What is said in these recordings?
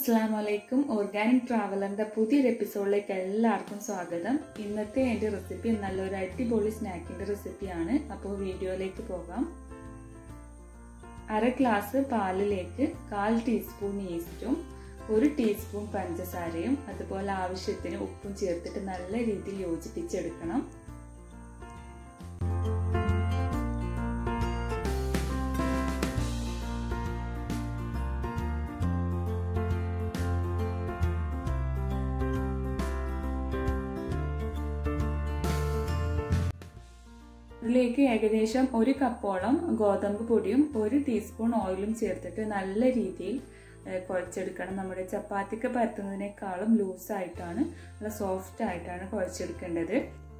അസ്സാം വലൈക്കും ഓർഗാനിക് ട്രാവലറിന്റെ പുതിയൊരു എപ്പിസോഡിലേക്ക് എല്ലാവർക്കും സ്വാഗതം ഇന്നത്തെ എൻ്റെ റെസിപ്പി നല്ലൊരു അടിപൊളി സ്നാക്കിന്റെ റെസിപ്പിയാണ് അപ്പോൾ വീഡിയോയിലേക്ക് പോകാം അര ഗ്ലാസ് പാലിലേക്ക് കാൽ ടീസ്പൂൺ ഈസ്റ്റും ഒരു ടീസ്പൂൺ പഞ്ചസാരയും അതുപോലെ ആവശ്യത്തിന് ഉപ്പും ചേർത്തിട്ട് നല്ല രീതിയിൽ യോജിപ്പിച്ചെടുക്കണം ഇതിലേക്ക് ഏകദേശം ഒരു കപ്പോളം ഗോതമ്പ് പൊടിയും ഒരു ടീസ്പൂൺ ഓയിലും ചേർത്തിട്ട് നല്ല രീതിയിൽ കുഴച്ചെടുക്കണം നമ്മുടെ ചപ്പാത്തിക്ക് പരത്തുന്നതിനേക്കാളും ലൂസായിട്ടാണ് നല്ല സോഫ്റ്റ് ആയിട്ടാണ് കുഴച്ചെടുക്കേണ്ടത്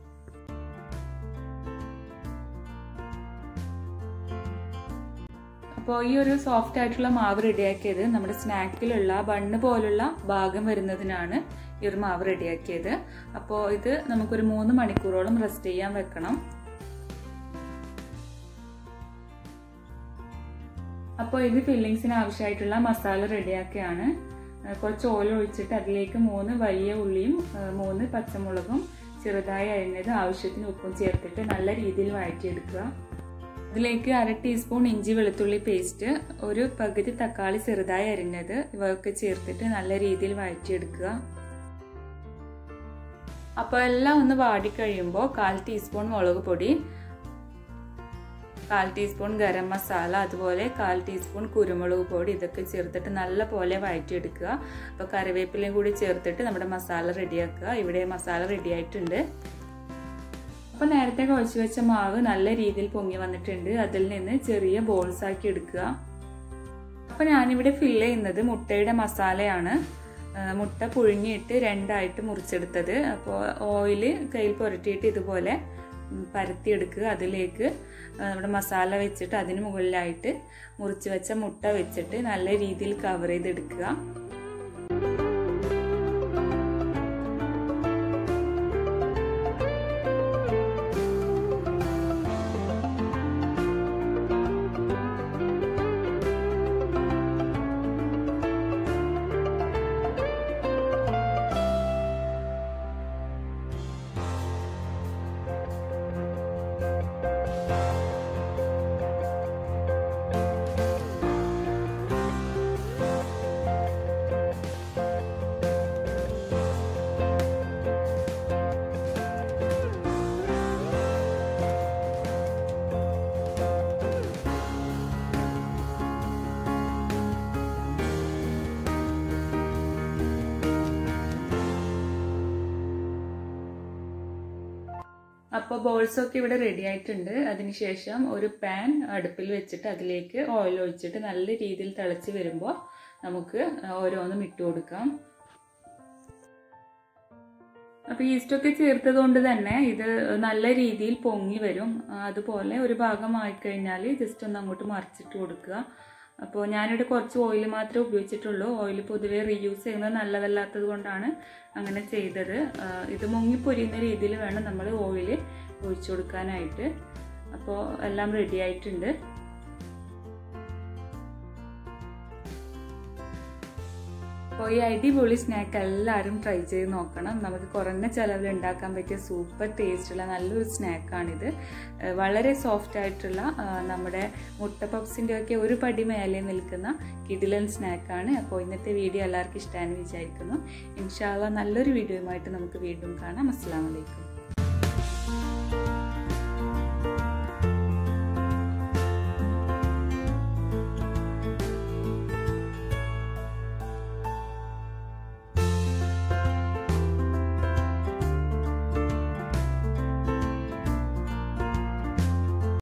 അപ്പോൾ ഈ ഒരു സോഫ്റ്റ് ആയിട്ടുള്ള മാവ് റെഡിയാക്കിയത് നമ്മുടെ സ്നാക്കിലുള്ള ബണ്ണ് പോലുള്ള ഭാഗം വരുന്നതിനാണ് ഈ ഒരു മാവ് റെഡിയാക്കിയത് അപ്പോൾ ഇത് നമുക്കൊരു മൂന്ന് മണിക്കൂറോളം റെസ്റ്റ് ചെയ്യാൻ വെക്കണം അപ്പോൾ ഇത് ഫില്ലിങ്സിന് ആവശ്യമായിട്ടുള്ള മസാല റെഡിയാക്കുകയാണ് കുറച്ച് ഓയിൽ ഒഴിച്ചിട്ട് അതിലേക്ക് മൂന്ന് വലിയ ഉള്ളിയും മൂന്ന് പച്ചമുളകും ചെറുതായി അരിഞ്ഞത് ആവശ്യത്തിന് ഉപ്പും ചേർത്തിട്ട് നല്ല രീതിയിൽ വഴറ്റിയെടുക്കുക അതിലേക്ക് അര ടീസ്പൂൺ ഇഞ്ചി വെളുത്തുള്ളി പേസ്റ്റ് ഒരു പകുതി തക്കാളി ചെറുതായി അരിഞ്ഞത് ഇവയൊക്കെ ചേർത്തിട്ട് നല്ല രീതിയിൽ വഴറ്റിയെടുക്കുക അപ്പോൾ എല്ലാം ഒന്ന് വാടിക്കഴിയുമ്പോൾ കാൽ ടീസ്പൂൺ മുളക് പൊടി കാൽ ടീസ്പൂൺ ഗരം മസാല അതുപോലെ കാൽ ടീസ്പൂൺ കുരുമുളക് പൊടി ഇതൊക്കെ ചേർത്തിട്ട് നല്ല പോലെ വഴറ്റിയെടുക്കുക അപ്പോൾ കറിവേപ്പിലയും കൂടി ചേർത്തിട്ട് നമ്മുടെ മസാല റെഡിയാക്കുക ഇവിടെ മസാല റെഡി ആയിട്ടുണ്ട് അപ്പോൾ നേരത്തെ കുഴച്ച് വെച്ച മാവ് നല്ല രീതിയിൽ പൊങ്ങി വന്നിട്ടുണ്ട് അതിൽ നിന്ന് ചെറിയ ബോൾസ് ആക്കി എടുക്കുക അപ്പോൾ ഞാനിവിടെ ഫില്ല് ചെയ്യുന്നത് മുട്ടയുടെ മസാലയാണ് മുട്ട പുഴുങ്ങിയിട്ട് രണ്ടായിട്ട് മുറിച്ചെടുത്തത് അപ്പോൾ ഓയിൽ കയ്യിൽ പുരട്ടിയിട്ട് ഇതുപോലെ പരത്തിയെടുക്കുക അതിലേക്ക് നമ്മുടെ മസാല വെച്ചിട്ട് അതിന് മുകളിലായിട്ട് മുറിച്ച് വെച്ച മുട്ട വെച്ചിട്ട് നല്ല രീതിയിൽ കവർ ചെയ്തെടുക്കുക അപ്പോൾ ബോൾസൊക്കെ ഇവിടെ റെഡി ആയിട്ടുണ്ട് അതിനുശേഷം ഒരു പാൻ അടുപ്പിൽ വെച്ചിട്ട് അതിലേക്ക് ഓയിൽ ഒഴിച്ചിട്ട് നല്ല രീതിയിൽ തിളച്ച് വരുമ്പോൾ നമുക്ക് ഓരോന്നും ഇട്ട് കൊടുക്കാം അപ്പോൾ ഈസ്റ്റൊക്കെ ചേർത്തത് കൊണ്ട് തന്നെ ഇത് നല്ല രീതിയിൽ പൊങ്ങി വരും അതുപോലെ ഒരു ഭാഗമായി കഴിഞ്ഞാൽ ജസ്റ്റ് ഒന്ന് അങ്ങോട്ട് മറിച്ചിട്ട് കൊടുക്കുക അപ്പോൾ ഞാനിവിടെ കുറച്ച് ഓയിൽ മാത്രമേ ഉപയോഗിച്ചിട്ടുള്ളൂ ഓയിൽ പൊതുവേ റീയൂസ് ചെയ്യുന്നത് നല്ലതല്ലാത്തത് കൊണ്ടാണ് അങ്ങനെ ചെയ്തത് ഇത് മുങ്ങി പൊരിയുന്ന രീതിയിൽ വേണം നമ്മൾ ഓയിൽ ഒഴിച്ചു കൊടുക്കാനായിട്ട് അപ്പോൾ എല്ലാം റെഡി ആയിട്ടുണ്ട് അപ്പോൾ ഈ അടിപൊളി സ്നാക്ക് എല്ലാവരും ട്രൈ ചെയ്ത് നോക്കണം നമുക്ക് കുറഞ്ഞ ചിലവിൽ ഉണ്ടാക്കാൻ പറ്റിയ സൂപ്പർ ടേസ്റ്റുള്ള നല്ലൊരു സ്നാക്കാണിത് വളരെ സോഫ്റ്റ് ആയിട്ടുള്ള നമ്മുടെ മുട്ട പപ്സിൻ്റെ ഒക്കെ ഒരു പടി മേലെ നിൽക്കുന്ന കിഡിലൻ സ്നാക്കാണ് അപ്പോൾ ഇന്നത്തെ വീഡിയോ എല്ലാവർക്കും ഇഷ്ടമാണെന്ന് വിചാരിക്കുന്നു ഇൻഷാല്ല നല്ലൊരു വീഡിയോയുമായിട്ട് നമുക്ക് വീണ്ടും കാണാം അസ്സാം വലൈക്കും